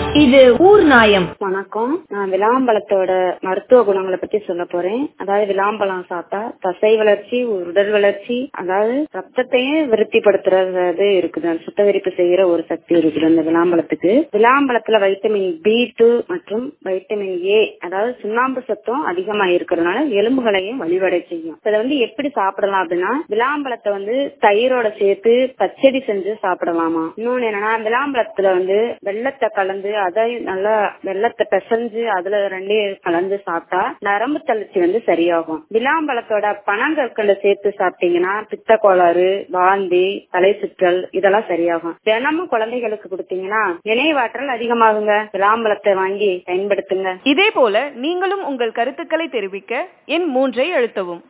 இது ஊர் நாயம் வணக்கம் நான் விளாம்பழத்தோட மருத்துவ குணங்களை பத்தி சொல்ல போறேன் அதாவது விளாம்பழம் சாப்பிட்டா தசை வளர்ச்சி உடல் வளர்ச்சி அதாவது ரத்தத்தையும் விருத்திப்படுத்துறது இருக்குது அந்த சுத்தகரிப்பு செய்யற ஒரு சக்தி இருக்குது அந்த விளாம்பழத்துக்கு விளாம்பழத்துல வைட்டமின் பி டூ மற்றும் வைட்டமின் ஏ அதாவது சுண்ணாம்பு சத்தும் அதிகமா இருக்கிறதுனால எலும்புகளையும் வழிவடை செய்யும் இதை வந்து எப்படி சாப்பிடலாம் அப்படின்னா விளாம்பழத்தை வந்து தயிரோட சேர்த்து பச்சடி செஞ்சு சாப்பிடலாமா இன்னொன்னு என்னன்னா விளாம்பழத்துல வந்து வெள்ளத்தை கலந்து அதை நல்லா வெள்ளத்தை பிசைஞ்சு அதுல ரெண்டையும் கலந்து சாப்பிட்டா நரம்பு தளர்ச்சி வந்து சரியாகும் விளாம்பழத்தோட பனங்கற்களை சேர்த்து சாப்பிட்டீங்கன்னா பித்த கோளாறு வாந்தி தலை சுற்றல் இதெல்லாம் சரியாகும் தினமும் குழந்தைகளுக்கு கொடுத்தீங்கன்னா நினைவாற்றல் அதிகமாகுங்க விளாம்பழத்தை வாங்கி பயன்படுத்துங்க இதே போல நீங்களும் உங்கள் கருத்துக்களை தெரிவிக்க எண் மூன்றை அழுத்தவும்